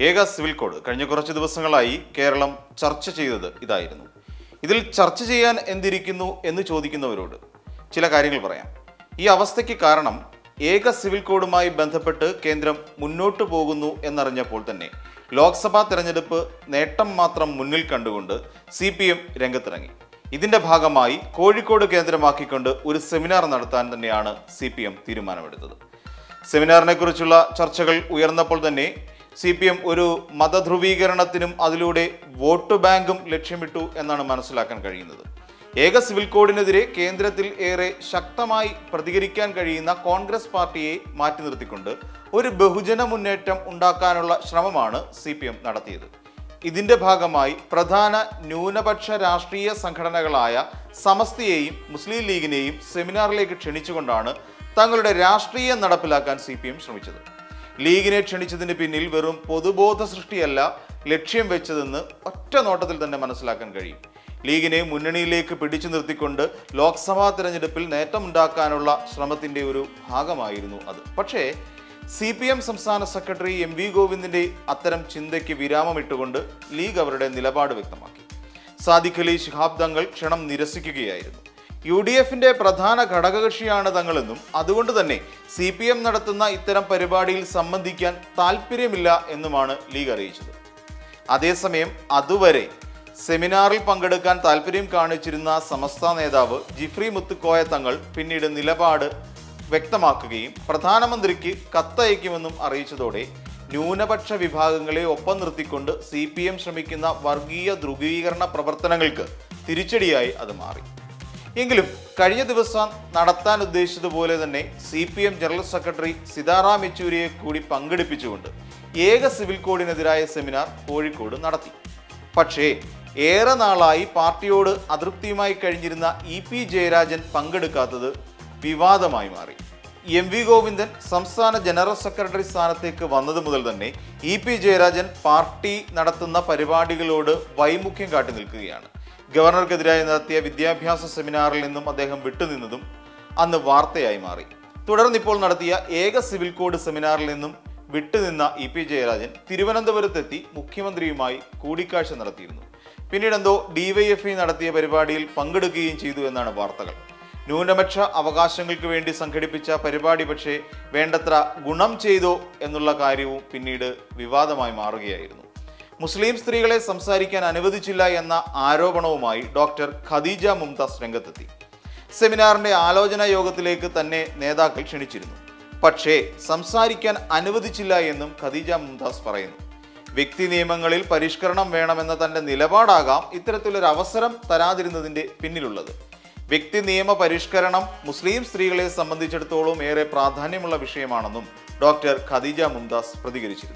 ഏക civil code കഴിഞ്ഞ കുറച്ച് ദിവസങ്ങളായി കേരളം ചർച്ച ചെയ്തത് ഇതായിരുന്നു ഇതിൽ ചർച്ച ചെയ്യാൻ എന്തിരിക്കുന്നു എന്ന് ചോദിക്കുന്നവരോട് ചില കാര്യങ്ങൾ പറയാം ഈ അവസ്ഥയ്ക്ക് കാരണം ഏക സിവിൽ കോഡുമായി ബന്ധപ്പെട്ട് കേന്ദ്രം മുന്നോട്ടു പോകുന്നു എന്നറിഞ്ഞപ്പോൾ തന്നെ ലോക്സഭാ തെരഞ്ഞെടുപ്പ് നേട്ടം മാത്രം മുന്നിൽ കണ്ടുകൊണ്ട് സി പി എം രംഗത്തിറങ്ങി ഇതിന്റെ ഭാഗമായി കോഴിക്കോട് കേന്ദ്രമാക്കിക്കൊണ്ട് ഒരു സെമിനാർ നടത്താൻ തന്നെയാണ് സി പി എം തീരുമാനമെടുത്തത് സെമിനാറിനെ കുറിച്ചുള്ള ചർച്ചകൾ ഉയർന്നപ്പോൾ തന്നെ സി പി എം ഒരു മതധ്രുവീകരണത്തിനും അതിലൂടെ വോട്ട് ബാങ്കും ലക്ഷ്യമിട്ടു എന്നാണ് മനസ്സിലാക്കാൻ കഴിയുന്നത് ഏക സിവിൽ കോഡിനെതിരെ കേന്ദ്രത്തിൽ ഏറെ ശക്തമായി പ്രതികരിക്കാൻ കഴിയുന്ന കോൺഗ്രസ് പാർട്ടിയെ മാറ്റി നിർത്തിക്കൊണ്ട് ഒരു ബഹുജന മുന്നേറ്റം ഉണ്ടാക്കാനുള്ള ശ്രമമാണ് സി പി എം നടത്തിയത് ഇതിന്റെ ഭാഗമായി പ്രധാന ന്യൂനപക്ഷ രാഷ്ട്രീയ സംഘടനകളായ സമസ്തയെയും മുസ്ലിം ലീഗിനെയും സെമിനാറിലേക്ക് ക്ഷണിച്ചുകൊണ്ടാണ് തങ്ങളുടെ രാഷ്ട്രീയം നടപ്പിലാക്കാൻ സി പി എം ശ്രമിച്ചത് ലീഗിനെ ക്ഷണിച്ചതിന് പിന്നിൽ വെറും പൊതുബോധ സൃഷ്ടിയല്ല ലക്ഷ്യം വെച്ചതെന്ന് ഒറ്റ നോട്ടത്തിൽ തന്നെ മനസ്സിലാക്കാൻ കഴിയും ലീഗിനെ മുന്നണിയിലേക്ക് പിടിച്ചു നിർത്തിക്കൊണ്ട് ലോക്സഭാ തെരഞ്ഞെടുപ്പിൽ നേട്ടമുണ്ടാക്കാനുള്ള ശ്രമത്തിന്റെ ഒരു ഭാഗമായിരുന്നു അത് പക്ഷേ സി പി എം സംസ്ഥാന സെക്രട്ടറി എം വി ഗോവിന്ദിന്റെ അത്തരം ചിന്തയ്ക്ക് വിരാമമിട്ടുകൊണ്ട് ലീഗ് അവരുടെ നിലപാട് വ്യക്തമാക്കി സാദിഖ് അലി ശിഹാബ് തങ്ങൾ ക്ഷണം നിരസിക്കുകയായിരുന്നു യു ഡി എഫിന്റെ പ്രധാന ഘടകകക്ഷിയാണ് തങ്ങളെന്നും അതുകൊണ്ട് തന്നെ സി പി എം നടത്തുന്ന ഇത്തരം പരിപാടിയിൽ സംബന്ധിക്കാൻ താല്പര്യമില്ല എന്നുമാണ് ലീഗ് അറിയിച്ചത് അതേസമയം അതുവരെ സെമിനാറിൽ പങ്കെടുക്കാൻ താല്പര്യം കാണിച്ചിരുന്ന സമസ്ത നേതാവ് ജിഫ്രി മുത്തുക്കോയ തങ്ങൾ പിന്നീട് നിലപാട് വ്യക്തമാക്കുകയും പ്രധാനമന്ത്രിക്ക് കത്തയക്കുമെന്നും അറിയിച്ചതോടെ ന്യൂനപക്ഷ വിഭാഗങ്ങളെ ഒപ്പം നിർത്തിക്കൊണ്ട് സി പി എം ശ്രമിക്കുന്ന വർഗീയ ധ്രുവീകരണ പ്രവർത്തനങ്ങൾക്ക് തിരിച്ചടിയായി അത് മാറി എങ്കിലും കഴിഞ്ഞ ദിവസം നടത്താൻ ഉദ്ദേശിച്ചതുപോലെ തന്നെ C P M general secretary Sitaram യെച്ചൂരിയെ കൂടി പങ്കെടുപ്പിച്ചുകൊണ്ട് ഏക സിവിൽ കോഡിനെതിരായ സെമിനാർ കോഴിക്കോട് നടത്തി പക്ഷേ ഏറെ നാളായി പാർട്ടിയോട് അതൃപ്തിയുമായി കഴിഞ്ഞിരുന്ന ഇ പി ജയരാജൻ പങ്കെടുക്കാത്തത് വിവാദമായി മാറി എം വി ഗോവിന്ദൻ സംസ്ഥാന ജനറൽ സെക്രട്ടറി സ്ഥാനത്തേക്ക് വന്നത് മുതൽ തന്നെ ഇ പി ജയരാജൻ പാർട്ടി നടത്തുന്ന പരിപാടികളോട് വൈമുഖ്യം കാട്ടി നിൽക്കുകയാണ് ഗവർണർക്കെതിരായി നടത്തിയ വിദ്യാഭ്യാസ സെമിനാറിൽ നിന്നും അദ്ദേഹം വിട്ടുനിന്നതും അന്ന് വാർത്തയായി മാറി തുടർന്ന് ഇപ്പോൾ നടത്തിയ ഏക സിവിൽ കോഡ് സെമിനാറിൽ നിന്നും വിട്ടുനിന്ന ഇ പി ജയരാജൻ തിരുവനന്തപുരത്തെത്തി മുഖ്യമന്ത്രിയുമായി കൂടിക്കാഴ്ച നടത്തിയിരുന്നു പിന്നീട് എന്തോ ഡിവൈഎഫ്ഐ നടത്തിയ പരിപാടിയിൽ പങ്കെടുക്കുകയും ചെയ്തു എന്നാണ് വാർത്തകൾ ന്യൂനപക്ഷ അവകാശങ്ങൾക്ക് വേണ്ടി സംഘടിപ്പിച്ച പരിപാടി പക്ഷേ വേണ്ടത്ര ഗുണം ചെയ്തോ എന്നുള്ള കാര്യവും പിന്നീട് വിവാദമായി മാറുകയായിരുന്നു മുസ്ലിം സ്ത്രീകളെ സംസാരിക്കാൻ അനുവദിച്ചില്ല എന്ന ആരോപണവുമായി ഡോക്ടർ ഖദീജ മുംതാസ് രംഗത്തെത്തി സെമിനാറിന്റെ ആലോചനാ യോഗത്തിലേക്ക് തന്നെ നേതാക്കൾ ക്ഷണിച്ചിരുന്നു പക്ഷേ സംസാരിക്കാൻ അനുവദിച്ചില്ല എന്നും ഖദീജ മുംതാസ് പറയുന്നു വ്യക്തി നിയമങ്ങളിൽ പരിഷ്കരണം വേണമെന്ന തന്റെ നിലപാടാകാം ഇത്തരത്തിലൊരു അവസരം തരാതിരുന്നതിന്റെ പിന്നിലുള്ളത് വ്യക്തി നിയമ പരിഷ്കരണം മുസ്ലിം സ്ത്രീകളെ സംബന്ധിച്ചിടത്തോളം ഏറെ പ്രാധാന്യമുള്ള വിഷയമാണെന്നും ഡോക്ടർ ഖദീജ മുംതാസ് പ്രതികരിച്ചിരുന്നു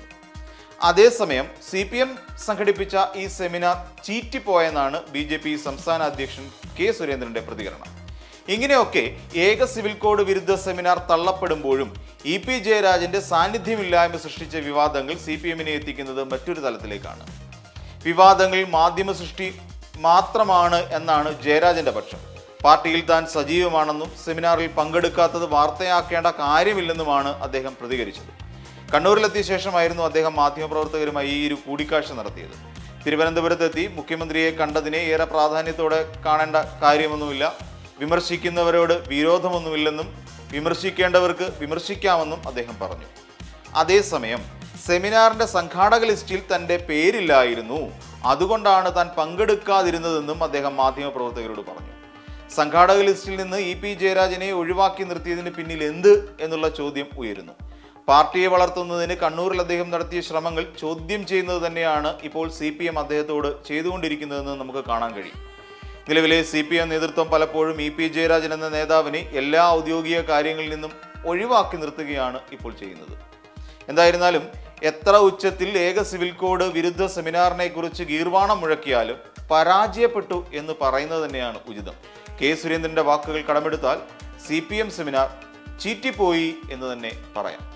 അതേസമയം സി പി എം സംഘടിപ്പിച്ച ഈ സെമിനാർ ചീറ്റിപ്പോയെന്നാണ് ബി ജെ പി സംസ്ഥാന അധ്യക്ഷൻ കെ സുരേന്ദ്രന്റെ പ്രതികരണം ഇങ്ങനെയൊക്കെ ഏക സിവിൽ കോഡ് വിരുദ്ധ സെമിനാർ തള്ളപ്പെടുമ്പോഴും ഇ പി ജയരാജന്റെ സാന്നിധ്യമില്ലായ്മ സൃഷ്ടിച്ച വിവാദങ്ങൾ സി പി എമ്മിനെ എത്തിക്കുന്നത് മറ്റൊരു തലത്തിലേക്കാണ് വിവാദങ്ങൾ മാധ്യമ സൃഷ്ടി മാത്രമാണ് എന്നാണ് ജയരാജന്റെ പക്ഷം പാർട്ടിയിൽ താൻ സജീവമാണെന്നും സെമിനാറിൽ പങ്കെടുക്കാത്തത് വാർത്തയാക്കേണ്ട കാര്യമില്ലെന്നുമാണ് അദ്ദേഹം പ്രതികരിച്ചത് കണ്ണൂരിലെത്തിയ ശേഷമായിരുന്നു അദ്ദേഹം മാധ്യമപ്രവർത്തകരുമായി ഈ ഒരു കൂടിക്കാഴ്ച നടത്തിയത് തിരുവനന്തപുരത്തെത്തി മുഖ്യമന്ത്രിയെ കണ്ടതിനെ ഏറെ പ്രാധാന്യത്തോടെ കാണേണ്ട കാര്യമൊന്നുമില്ല വിമർശിക്കുന്നവരോട് വിരോധമൊന്നുമില്ലെന്നും വിമർശിക്കേണ്ടവർക്ക് വിമർശിക്കാമെന്നും അദ്ദേഹം പറഞ്ഞു അതേസമയം സെമിനാറിന്റെ സംഘാടക ലിസ്റ്റിൽ തന്റെ പേരില്ലായിരുന്നു അതുകൊണ്ടാണ് താൻ പങ്കെടുക്കാതിരുന്നതെന്നും അദ്ദേഹം മാധ്യമപ്രവർത്തകരോട് പറഞ്ഞു സംഘാടക ലിസ്റ്റിൽ നിന്ന് ഇ പി ജയരാജനെ ഒഴിവാക്കി നിർത്തിയതിന് പിന്നിൽ എന്ത് എന്നുള്ള ചോദ്യം ഉയരുന്നു പാർട്ടിയെ വളർത്തുന്നതിന് കണ്ണൂരിൽ അദ്ദേഹം നടത്തിയ ശ്രമങ്ങൾ ചോദ്യം ചെയ്യുന്നത് തന്നെയാണ് ഇപ്പോൾ സി പി എം അദ്ദേഹത്തോട് ചെയ്തുകൊണ്ടിരിക്കുന്നതെന്ന് നമുക്ക് കാണാൻ കഴിയും നിലവിലെ സി പി എം നേതൃത്വം പലപ്പോഴും ഇ പി ജയരാജൻ എന്ന നേതാവിനെ എല്ലാ ഔദ്യോഗിക കാര്യങ്ങളിൽ നിന്നും ഒഴിവാക്കി നിർത്തുകയാണ് ഇപ്പോൾ ചെയ്യുന്നത് എന്തായിരുന്നാലും എത്ര ഉച്ചത്തിൽ ഏക സിവിൽ കോഡ് വിരുദ്ധ സെമിനാറിനെ കുറിച്ച് ഗീർവാണം മുഴക്കിയാലും പരാജയപ്പെട്ടു എന്ന് പറയുന്നത് തന്നെയാണ് ഉചിതം കെ സുരേന്ദ്രന്റെ വാക്കുകൾ കടമെടുത്താൽ സി പി എം സെമിനാർ ചീറ്റിപ്പോയി എന്ന് തന്നെ പറയാം